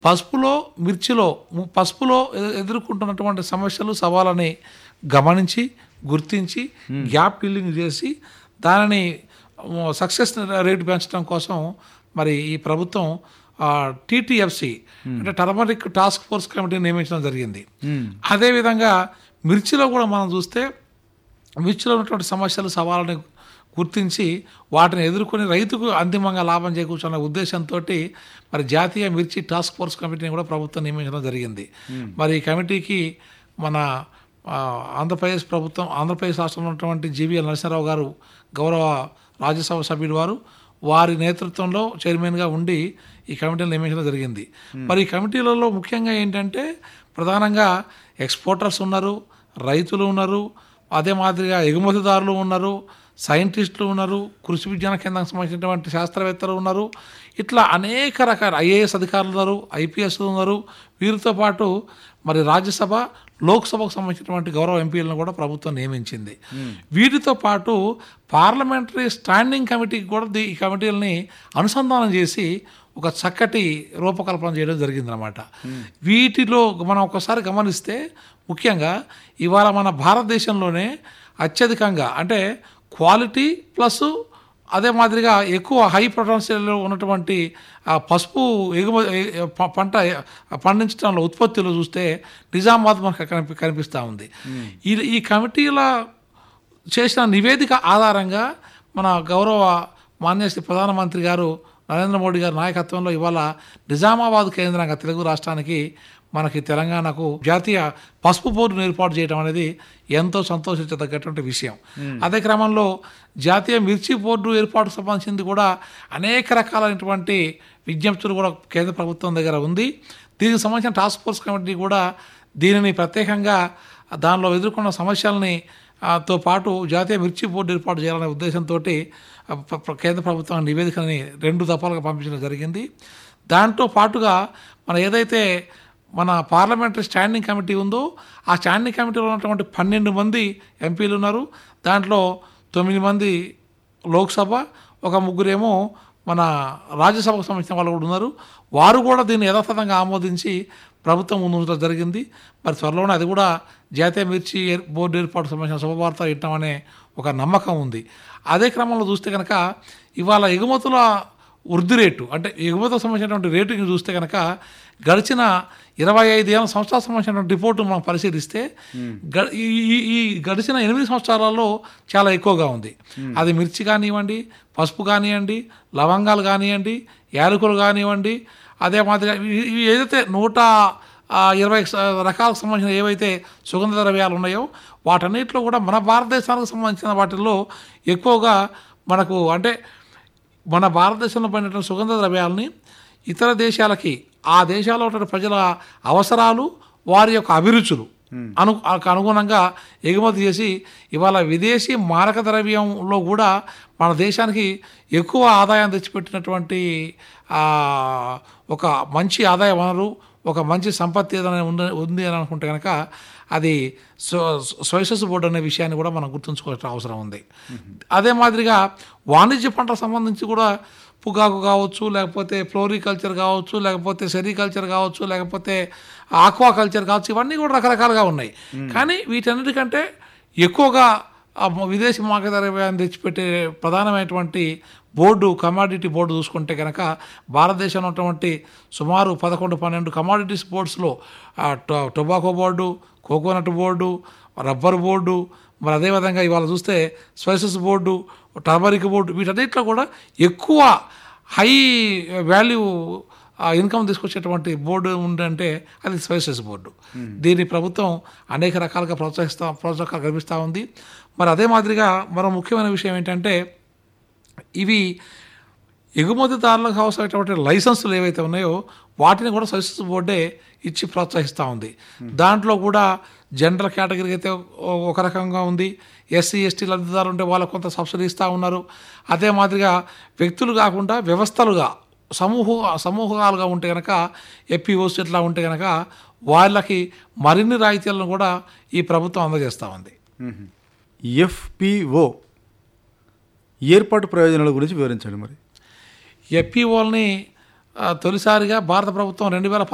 పసుపులో మిర్చిలో ము- పసుపులో ఎ- ఎదుర్కొంటున్నటువంటి సమస్యలు సవాళ్ళని గమనించి గుర్తించి గ్యాప్ ఫిల్లింగ్ చేసి దానిని సక్సెస్ రేటు పెంచడం కోసం మరి ఈ ప్రభుత్వం టీటీఎఫ్సి అంటే టర్మరిక్ టాస్క్ ఫోర్స్ కమిటీ నియమించడం జరిగింది అదేవిధంగా మిర్చిలో కూడా మనం చూస్తే మిర్చిలో ఉన్నటువంటి సమస్యలు సవాళ్ళని గుర్తించి వాటిని ఎదుర్కొని రైతుకు అంతిమంగా లాభం చేకూర్చున్న ఉద్దేశంతో మరి జాతీయ మిర్చి టాస్క్ ఫోర్స్ కమిటీని కూడా ప్రభుత్వం నియమించడం జరిగింది మరి ఈ కమిటీకి మన ఆ, ఆంధ్రప్రదేశ్ ప్రభుత్వం ఆంధ్రప్రదేశ్ రాష్ట్రంలో ఉన్నటువంటి జీవీఎల్ నరసింహరావు గారు గౌరవ రాజ్యసభ సభ్యులు వారు వారి నేతృత్వంలో చైర్మన్గా ఉండి ఈ కమిటీని నియమించడం జరిగింది మరి ఈ కమిటీలలో ముఖ్యంగా ఏంటంటే ప్రధానంగా ఎక్స్పోర్టర్స్ ఉన్నారు రైతులు ఉన్నారు అదే మాదిరిగా ఎగుమతిదారులు ఉన్నారు సైంటిస్టులు ఉన్నారు కృషి విజ్ఞాన కేంద్రానికి సంబంధించినటువంటి శాస్త్రవేత్తలు ఉన్నారు ఇట్లా అనేక రకాల ఐఏఎస్ అధికారులు ఉన్నారు ఐపీఎస్ ఉన్నారు వీరితో పాటు మరి రాజ్యసభ లోక్సభకు సంబంధించినటువంటి గౌరవ ఎంపీలను కూడా ప్రభుత్వం నియమించింది వీటితో పాటు పార్లమెంటరీ స్టాండింగ్ కమిటీకి కూడా దీ- ఈ కమిటీలని అనుసంధానం చేసి ఒక చక్కటి రూపకల్పన చేయడం జరిగిందనమాట వీటిలో మనం ఒకసారి గమనిస్తే ముఖ్యంగా ఇవాళ మన భారతదేశంలోనే అత్యధికంగా అంటే క్వాలిటీ ప్లస్ అదే మాదిరిగా ఎక్కువ హై పొటెన్షియల్ ఉన్నటువంటి ఆ పసుపు ఎగుమ ఎ- ప- పంట పండించడంలో ఉత్పత్తిలో చూస్తే నిజామాబాద్ మనకు కనిపి కనిపిస్తూ ఉంది ఈ ఈ కమిటీల చేసిన నివేదిక ఆధారంగా మన గౌరవ మాన్యశ్రీ ప్రధానమంత్రి గారు నరేంద్ర మోడీ గారి నాయకత్వంలో ఇవాళ నిజామాబాద్ కేంద్రంగా తెలుగు రాష్ట్రానికి మనకి తెలంగాణకు జాతీయ పసుపు బోర్డును ఏర్పాటు చేయడం అనేది ఎంతో సంతోషించదగ్గటువంటి విషయం అదే క్రమంలో జాతీయ మిర్చి బోర్డు ఏర్పాటుకు సంబంధించింది కూడా అనేక రకాలైనటువంటి విజ్ఞప్తులు కూడా కేంద్ర ప్రభుత్వం దగ్గర ఉంది దీనికి సంబంధించిన టాస్క్ ఫోర్స్ కమిటీ కూడా దీనిని ప్రత్యేకంగా దానిలో ఎదుర్కొన్న సమస్యల్ని ఆ, తో పాటు జాతీయ మిర్చి బోర్డు ఏర్పాటు చేయాలనే ఉద్దేశంతో కేంద్ర ప్రభుత్వం నివేదికని రెండు దఫాలుగా పంపించడం జరిగింది దాంతో పాటుగా మన ఏదైతే మన పార్లమెంటరీ స్టాండింగ్ కమిటీ ఉందో ఆ స్టాండింగ్ కమిటీలో ఉన్నటువంటి పన్నెండు మంది ఎంపీలు ఉన్నారు దాంట్లో తొమ్మిది మంది లోక్సభ ఒక ముగ్గురేమో మన రాజ్యసభకు సంబంధించిన వాళ్ళు కూడా ఉన్నారు వారు కూడా దీన్ని యథాతథంగా ఆమోదించి ప్రభుత్వం ముందు ఉంచడం జరిగింది మరి త్వరలోనే అది కూడా జాతీయ మిర్చి ఏర్- బోర్డు ఏర్పాటు సంబంధించిన శుభవార్త ఇట్టామనే ఒక నమ్మకం ఉంది అదే క్రమంలో చూస్తే కనుక ఇవాళ ఎగుమతుల వృద్ధి రేటు అంటే ఎగుమతులకు సంబంధించినటువంటి రేటుని చూస్తే కనుక గడిచిన ఇరవై ఐదు ఏళ్ళ సంవత్సరాలకు సంబంధించినటువంటి రిపోర్టు మనం పరిశీలిస్తే గ- ఈ ఈ- ఈ గడిచిన ఎనిమిది సంవత్సరాలలో చాలా ఎక్కువగా ఉంది అది మిర్చి కానివ్వండి పసుపు కానివ్వండి లవంగాలు కానివ్వండి యాలకులు కానివ్వండి అదే మాదిరిగా ఇవి- ఇవి ఏదైతే నూట ఆ, ఇరవై స- రకాలకు సంబంధించిన ఏవైతే సుగంధ ద్రవ్యాలు ఉన్నాయో వాటన్నిటిలో కూడా మన భారతదేశానికి సంబంధించిన వాటిల్లో ఎక్కువగా మనకు అంటే మన భారతదేశంలో పడినటువంటి సుగంధ ద్రవ్యాలని ఇతర దేశాలకి ఆ దేశాల్లో ఉన్న ప్రజల అవసరాలు వారి యొక్క అభిరుచులు అను ఆ- అనుగుణంగా ఎగుమతి చేసి ఇవాళ విదేశీ మారక ద్రవ్యంలో కూడా మన దేశానికి ఎక్కువ ఆదాయం తెచ్చిపెట్టినటువంటి ఆ, ఒక మంచి ఆదాయ వనరు ఒక మంచి సంపత్తి ఏదైనా ఉంది ఉంది అని అనుకుంటే కనుక అది స్వైసెస్ బోర్డు అనే విషయాన్ని కూడా మనం గుర్తుంచుకోవాల్సిన అవసరం ఉంది అదే మాదిరిగా వాణిజ్య పంటలకు సంబంధించి కూడా పొగాకు కావచ్చు లేకపోతే ఫ్లోరికల్చర్ కావచ్చు లేకపోతే సెరికల్చర్ కావచ్చు లేకపోతే ఆక్వా కల్చర్ కావచ్చు ఇవన్నీ కూడా రకరకాలుగా ఉన్నాయి కానీ వీటన్నిటికంటే ఎక్కువగా ఆ విదేశీ మార్కెట్ ద్రవ్యాన్ని తెచ్చిపెట్టే ప్రధానమైనటువంటి బోర్డు కమాడిటీ బోర్డు చూసుకుంటే కనుక భారతదేశంలో ఉన్నటువంటి సుమారు పదకొండు పన్నెండు కమాడిటీస్ బోర్డ్స్లో ఆ, టొ- tobacco board coconut board rubber board మరి అదేవిధంగా ఇవాళ చూస్తే స్పైసెస్ బోర్డు టర్మరిక్ బోర్డు వీటన్నిటిలో కూడా ఎక్కువ హై వాల్యూ ఇన్కమ్ తీసుకొచ్చేటువంటి బోర్డు ఉందంటే అది స్పైసెస్ బోర్డు దీన్ని ప్రభుత్వం అనేక రకాలుగా ప్రోత్సహిస్తా ప్రోత్సాహకాలు కల్పిస్తూ ఉంది మరి అదే మాదిరిగా మరో ముఖ్యమైన విషయం ఏంటంటే ఇవి ఎగుమతిదారులకు అవసరమైనటువంటి లైసెన్సులు ఏవైతే ఉన్నాయో వాటిని కూడా సర్వీసెస్ బోర్డే ఇచ్చి ప్రోత్సహిస్తూ ఉంది దాంట్లో కూడా జనరల్ కేటగిరీ అయితే ఓ- ఒక రకంగా ఉంది ఎస్సీ ఎస్టీ లబ్ధిదారులు ఉంటే వాళ్ళకు కొంత సబ్సిడీ ఇస్తూ ఉన్నారు అదే మాదిరిగా వ్యక్తులు కాకుండా వ్యవస్థలుగా సమూహ సమూహాలుగా ఉంటే కనుక ఎపిఓస్ ఇట్లా ఉంటే కనుక వాళ్ళకి మరిన్ని రాయితీలను కూడా ఈ ప్రభుత్వం అందజేస్తూ ఉంది ఎఫ్పిఓ ఏర్పాటు ప్రయోజనాల గురించి వివరించండి మరి ఎఫ్పిఓల్ని తొలిసారిగా భారత ప్రభుత్వం రెండు వేల